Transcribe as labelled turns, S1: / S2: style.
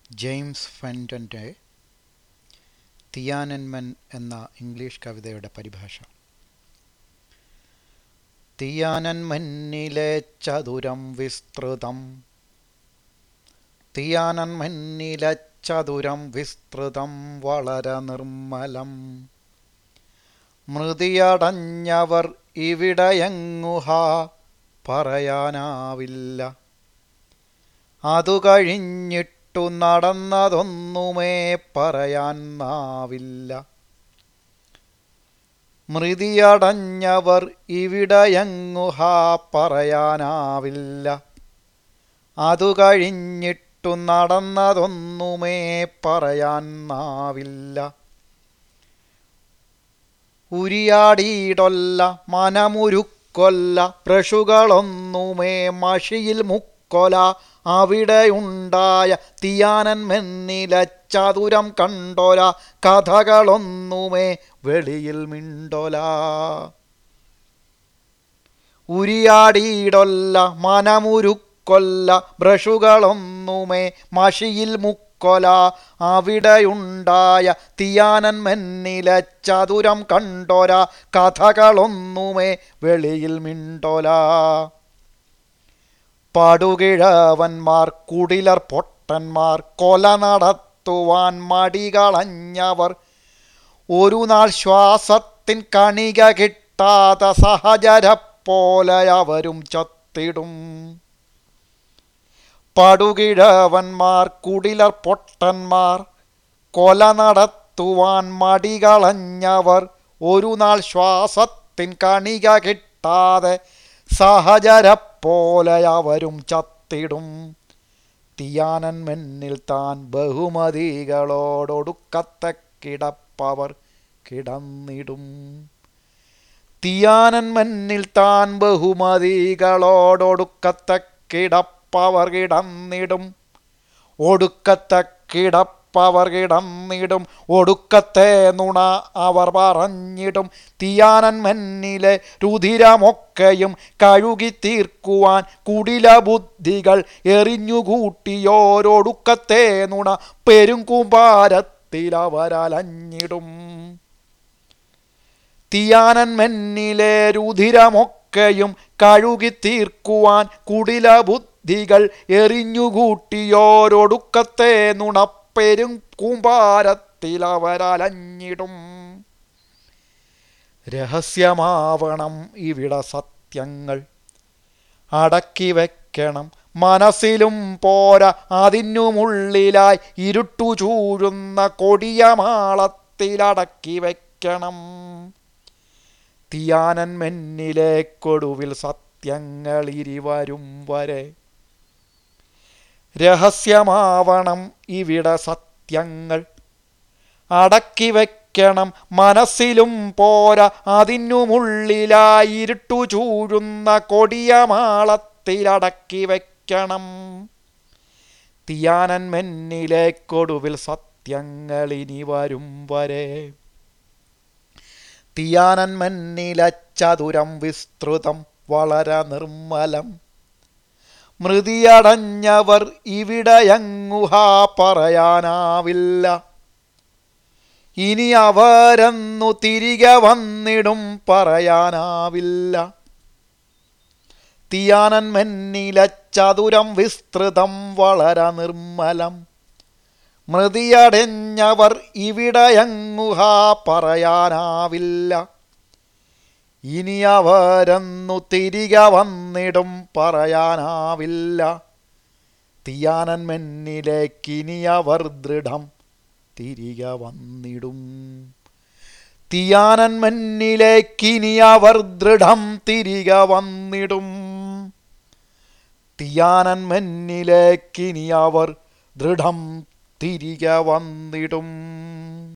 S1: James ഫെൻറ്റൻ്റെ തിയാനൻമെൻ എന്ന English കവിതയുടെ പരിഭാഷ തിയാനൻമെന്നിലെ ചതുരം വിസ്തൃതം തിയാനൻമെന്നിലെ ചതുരം വിസ്തൃതം വളരെ നിർമ്മലം മൃതിയടഞ്ഞവർ ഇവിടെയെങ്ങുഹ പറയാനാവില്ല അതു കഴിഞ്ഞിട്ടു നടന്നതൊന്നുമേ പറയാൻ നാവില്ല മൃതിയടഞ്ഞവർ ഇവിടെയെങ്ങുഹ പറയാനാവില്ല അതു കഴിഞ്ഞിട്ടു നടന്നതൊന്നുമേ പറയാൻ നാവില്ല ഉരിയാടിയിടൊല്ല മനമുരുക്കൊല്ല പ്രഷുകളൊന്നുമേ മഷിയിൽ മുക്കൊല അവിടെയുണ്ടായ തിയാനൻമെന്നില ചതുരം കണ്ടൊല കഥകളൊന്നുമേ വെളിയിൽ മിണ്ടൊല ഉരിയാടിയിടൊല്ല മനമുരുക്കൊല്ല ബ്രഷുകളൊന്നുമേ മഷിയിൽ മുക്കൊല അവിടെയുണ്ടായ തിയാനൻമെന്നില ചതുരം കണ്ടൊര കഥകളൊന്നുമേ വെളിയിൽ മിണ്ടൊല പടുകിഴവന്മാർ കുടിലർ പൊട്ടന്മാർ കൊല നടത്തുവാൻ മടികളഞ്ഞവർ ഒരു നാൾ ശ്വാസത്തിൻ കണിക കിട്ടാതെ സഹചരപ്പോലെ അവരും ചത്തിടും പടുകിഴവന്മാർ കുടിലർ പൊട്ടന്മാർ കൊല നടത്തുവാൻ മടികളഞ്ഞവർ ഒരു നാൾ ശ്വാസത്തിൻ കണിക കിട്ടാതെ സഹചരപ്പോലെ അവരും ചത്തിടും തിയാനൻമെന്നിൽ താൻ ബഹുമതികളോടൊടുക്കത്തെ കിടപ്പവർ കിടന്നിടും തിയാനൻമെന്നിൽ താൻ ബഹുമതികളോടൊടുക്കത്തെ കിടപ്പവർ കിടന്നിടും ഒടുക്കത്തെ കിടപ്പവർ കിടന്നിടും ഒടുക്കത്തെ നുണ അവർ പറഞ്ഞിടും തിയാനൻമെന്നിലെ രുധിരമൊക്കെയും കഴുകി തീർക്കുവാൻ കുടില ബുദ്ധികൾ എറിഞ്ഞുകൂട്ടിയോരൊടുക്കത്തെ നുണ പെരുങ്കുമ്പാരത്തിൽ അവരലഞ്ഞിടും തിയാനൻമെന്നിലെ രുധിരമൊക്കെയും കഴുകി തീർക്കുവാൻ കുടില ബുദ്ധികൾ എറിഞ്ഞുകൂട്ടിയോരൊടുക്കത്തെ നുണപ്പെരും കൂമ്പാരത്തിൽ അവരലഞ്ഞിടും രഹസ്യമാവണം ഇവിടെ സത്യങ്ങൾ അടക്കി വെക്കണം മനസ്സിലും പോരാ അതിനുമുള്ളിലായി ഇരുട്ടു ചൂഴുന്ന കൊടിയ മാളത്തിലടക്കി വെക്കണം തിയാനൻമെന്നിലെ കൊടുവിൽ സത്യങ്ങൾ ഇരിവരും വരെ രഹസ്യമാവണം ഇവിടെ സത്യങ്ങൾ അടക്കി വെക്കണം മനസ്സിലും പോരാ അതിനുമുള്ളിലായി ഇരുട്ടു ചൂഴുന്ന കൊടിയ മാളത്തിലടക്കി വെക്കണം തിയാനൻമെന്നിലെ കൊടുവിൽ സത്യങ്ങൾ ഇനി വരും വരെ തിയാനൻമെന്നില ചതുരം വിസ്തൃതം വളരെ നിർമ്മലം മൃതിയടഞ്ഞവർ ഇവിടെയങ്ങുഹ പറയാനാവില്ല ഇനി അവരെന്നു തിരികെ വന്നിടും പറയാനാവില്ല തിയാനൻമെന്നില ചതുരം വിസ്തൃതം വളരെ നിർമ്മലം മൃതിയടഞ്ഞവർ ഇവിടെയങ്ങുഹ പറയാനാവില്ല ഇനി അവരെന്നു തിരികെ വന്നിടും പറയാനാവില്ല തിയാനൻമെന്നിലേക്കിനി അവർ ദൃഢം തിരികെ വന്നിടും തിയാനൻമെന്നിലേക്കിനി അവർ ദൃഢം തിരികെ വന്നിടും തിയാനൻമെന്നിലേക്കിനി അവർ ദൃഢം തിരികെ വന്നിടും